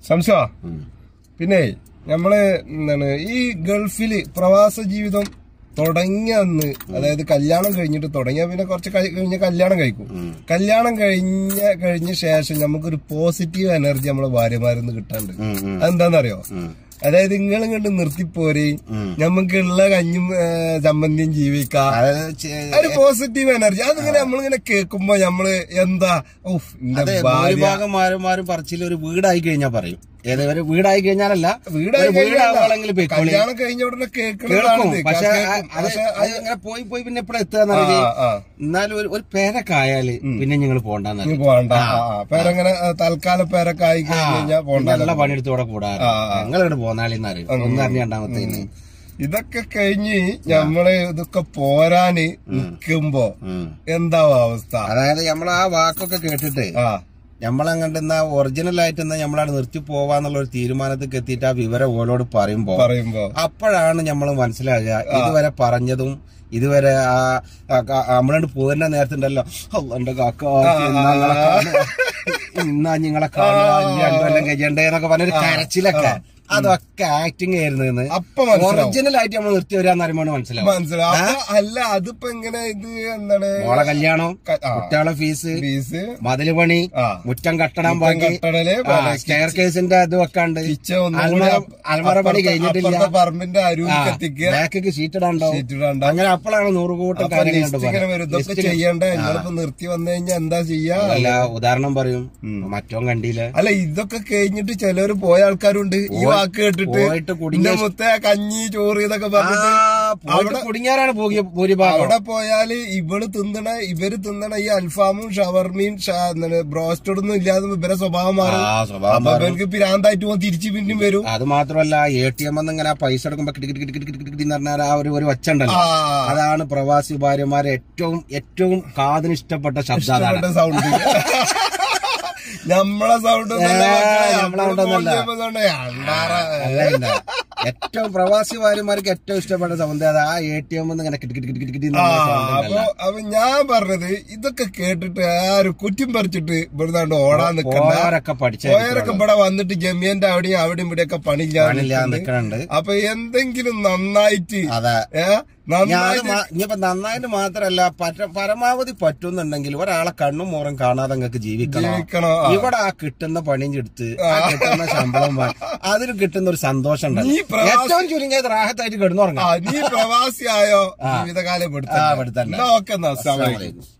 സംശയ പിന്നെ നമ്മള് എന്താണ് ഈ ഗൾഫില് പ്രവാസ ജീവിതം തുടങ്ങിയ അന്ന് അതായത് കല്യാണം കഴിഞ്ഞിട്ട് തുടങ്ങിയ പിന്നെ കുറച്ച് കഴി- കഴിഞ്ഞ് കല്യാണം കഴിക്കും കല്യാണം കഴിഞ്ഞ കഴിഞ്ഞ ശേഷം നമുക്കൊരു പോസിറ്റീവ് എനർജി നമ്മളെ ഭാര്യമാരിന്ന് കിട്ടാണ്ട് അതെന്താന്നറിയോ അതായത് നിങ്ങൾ ഇങ്ങോട്ട് നിർത്തിപ്പോരി നമുക്കുള്ള കഞ്ഞും ഏ, ചമ്മന്തിയും ജീവിക്കാം അതായത് ചെ- ഒരു പോസിറ്റീവ് എനർജി അതിങ്ങനെ നമ്മളിങ്ങനെ കേൾക്കുമ്പോ നമ്മള് എന്താ ഉഫ് അതെ എന്റെ ഭാര്യ ഭൂരിഭാഗം മാരും പറച്ചിൽ ഒരു വീടായി കഴിഞ്ഞാൽ പറയും ഏത് ഒരു വീടായി കഴിഞ്ഞാലല്ല വീടായി ഒരു വീടാവുകയാണെങ്കിൽ കഴിഞ്ഞാൽ പൊയ്ക്കോളി. കല്യാണം കഴിഞ്ഞ ഉടനെ കേൾക്കും കേൾക്കുന്നതാണിത് പക്ഷെ കേൾക്കും. അത് പക്ഷെ അത് ഇങ്ങനെ പോയി പോയി പിന്നെ എപ്പോഴും എത്തുക ആ, ആ. എന്നാലും ഒരു ഒരു പേരൊക്കെ ആയാല് പിന്നെ നിങ്ങൾ പോണ്ടെന്ന് ഇനി പോകണ്ട ആ, ആ. പേരങ്ങനെ ആ, തൽക്കാലം പേരൊക്കെ ആയി കഴിഞ്ഞ് കഴിഞ്ഞാൽ പോകണ്ട നല്ല പണിയെടുത്ത് ഇവിടെ കൂടാറ് ഞങ്ങൾ ഇവിടെ പോന്നാളിന്ന് അറിയും ഒന്ന് അറിഞ്ഞ രണ്ടാമത്തേന് ഇതൊക്കെ കഴിഞ്ഞ് നമ്മള് ഇതൊക്കെ പോരാന് നിക്കുമ്പോ എന്താവും അവസ്ഥ അതായത് നമ്മൾ ആ വാക്കൊക്കെ കേട്ടിട്ട് ആ നമ്മളങ്ങണ്ടെന്ന ഒറിജിനൽ ആയിട്ട് എന്നാ നമ്മളാണ് നിർത്തി പോവാന്നുള്ള ഒരു തീരുമാനത്തിൽ എത്തിയിട്ട് ആ വിവരം ഓലോട് പറയുമ്പോ പറയുമ്പോ അപ്പോഴാണ് നമ്മൾ മനസ്സിലാകുക ഇതുവരെ പറഞ്ഞതും ഇതുവരെ ആ നമ്മളോട് പോകുന്ന നേരത്തുണ്ടല്ലോ എന്റെ കാക്ക ഇന്നാ നിങ്ങളെ കാണുക. ഇന്നാ നിങ്ങളെ കാണുക ഇനി രണ്ടു കൊല്ലം കഴിയണ്ടേ എന്നൊക്കെ പറഞ്ഞൊരു കരച്ചിലൊക്കെ അതൊക്കെ ആക്ടിങ് ആയിരുന്നു അപ്പൊ മനസ്സിലാവും ഒറിജിനൽ ആയിട്ട് നമ്മൾ നിർത്തി വരാന്ന് പറയുമ്പോൾ മനസ്സിലാവും മനസ്സിലാവും അപ്പൊ അല്ല അതിപ്പോ എങ്ങനെ ഇത് എന്താണ് മോളെ കല്യാണം ക- ആ. കുട്ടികളെ ഫീസ് ഫീസ് മതില് പണി ആ. മുറ്റം കട്ടണം മുറ്റം ബാക്കി കട്ടടല്, സ്റ്റെയർ കേസിന്റെ ഇത് വെക്കാണ്ട് കിച്ച ഒന്നും കൂടി അൽമറ അപ്പ- അൽമറ പണി അപ്പുറത്തെ- കഴിഞ്ഞിട്ടില്ല അപ്പുറത്തെ പറമ്പിന്റെ അരുവിക്ക് എത്തിക്കുക ബാക്കിക്ക് ഷീറ്റ് ഇടാണ്ടാവും ഷീറ്റ് ഇടാണ്ട. അങ്ങനെ അപ്പോഴാണ് നൂറ് കൂട്ടം അപ്പൊ കാര്യങ്ങൾ ലിസ്റ്റ് ഇങ്ങനെ വരും ഇതൊക്കെ ചെയ്യണ്ട നിങ്ങളിപ്പോ നിർത്തി വന്നു കഴിഞ്ഞാൽ എന്താ ചെയ്യാ അല്ല ഉദാഹരണം പറയും മറ്റോ കണ്ടില്ല അല്ല ഇതൊക്കെ കഴിഞ്ഞിട്ട് ചിലവര് പോയ ആൾക്കാരുണ്ട് ഈ വാക്ക് കേട്ടിട്ട് പോയിട്ട് കുടുങ്ങിയ എന്റെ മുത്ത കഞ്ഞി ചോറ് ഇതൊക്കെ പറഞ്ഞിട്ട് പോയിട്ട് കുടുങ്ങിയാറാണ് ഭൂരി- ഭൂരിഭാഗം അവിടെ പോയാല് ഇവള് തിന്നണ ഇവര് തിന്നണ ഈ അൽഫാമും ഷവർമയും ബ്രോസ്റ്റഡൊന്നും ഇല്ലാതെ ഇവരെ സ്വഭാവം മാറും ആ സ്വഭാവം അപ്പൊ ഇവർക്ക് പിരാന്തായിട്ട് പോകും തിരിച്ചു പിന്നെയും വരും അത് മാത്രമല്ല എ ടി എം ഇങ്ങനെ പൈസ എടുക്കുമ്പോ കിട്ടി കിട്ടി കിട്ടി കിട്ടി കിട്ടി എന്ന് പറഞ്ഞാൽ ആ ഒരു ഒരു ഒച്ച ഉണ്ടല്ലോ ആ അതാണ് പ്രവാസി ഭാര്യമാരെ ഏറ്റവും ഏറ്റവും കാതിന് ഇഷ്ടപ്പെട്ട ശബ്ദം അതാണ് സൗണ്ട് നമ്മളെ സൗണ്ട് നമ്മളെ sound ഒന്നുമല്ല. അല്ല ഇല്ല ഏറ്റവും പ്രവാസി ഭാര്യമാർക്ക് ഏറ്റവും ഇഷ്ടപ്പെട്ട സൗണ്ട് അത് ആ എ ടി എം ഇങ്ങനെ കിട്ടി കിട്ടി കിട്ടി കിട്ടി എന്ന് പറഞ്ഞ sound അപ്പൊ ഉണ്ടല്ലോ. അപ്പൊ ഞാൻ പറഞ്ഞത് ഇതൊക്കെ കേട്ടിട്ട് ആരും കുറ്റം പറിച്ചിട്ട് ഇവിടുന്നാണ്ട് ഓടാൻ നിക്കണ്ട പോയവരൊക്കെ പഠിച്ച പോയവരൊക്കെ ഇവിടെ വന്നിട്ട് ജമിയന്റെ അവിടെയും അവിടെയും ഇവിടെയൊക്കെ പണിയില്ലാതെ പണിയില്ലാതെ നിൽക്കുന്നുണ്ട്. നിക്കണുണ്ട് അപ്പൊ എന്തെങ്കിലും നന്നായിട്ട് അതെ ഏ ഞാൻ നന്നായിട്ട് ഇനിയിപ്പോ നന്നായിട്ട് മാത്രല്ല പറ്റ- പരമാവധി പറ്റുന്നുണ്ടെങ്കിൽ ഒരാളെ കണ്ണും മോറും കാണാതെ നിങ്ങൾക്ക് ജീവിക്കണം ജീവിക്കണോ ആ. ഇവിടെ ആ കിട്ടുന്ന പണിയും എടുത്ത് ആ കിട്ടുന്ന ശമ്പളം വാ- അതിന് കിട്ടുന്ന ഒരു സന്തോഷം നീ ഉണ്ടല്ലോ പ്രവാസി- ഏറ്റവും ചുരുങ്ങിയത് റാഹത്തായിട്ട് കിടന്നുറങ്ങാം ആ നീ പ്രവാസിയായോ ജീവിതകാലം ആ, ഇവിടുത്തന്നെ. എടുത്ത ഓക്കെ എന്നാ അസ്സലാമു അലൈക്കും. അസ്സലാമലൈക്കും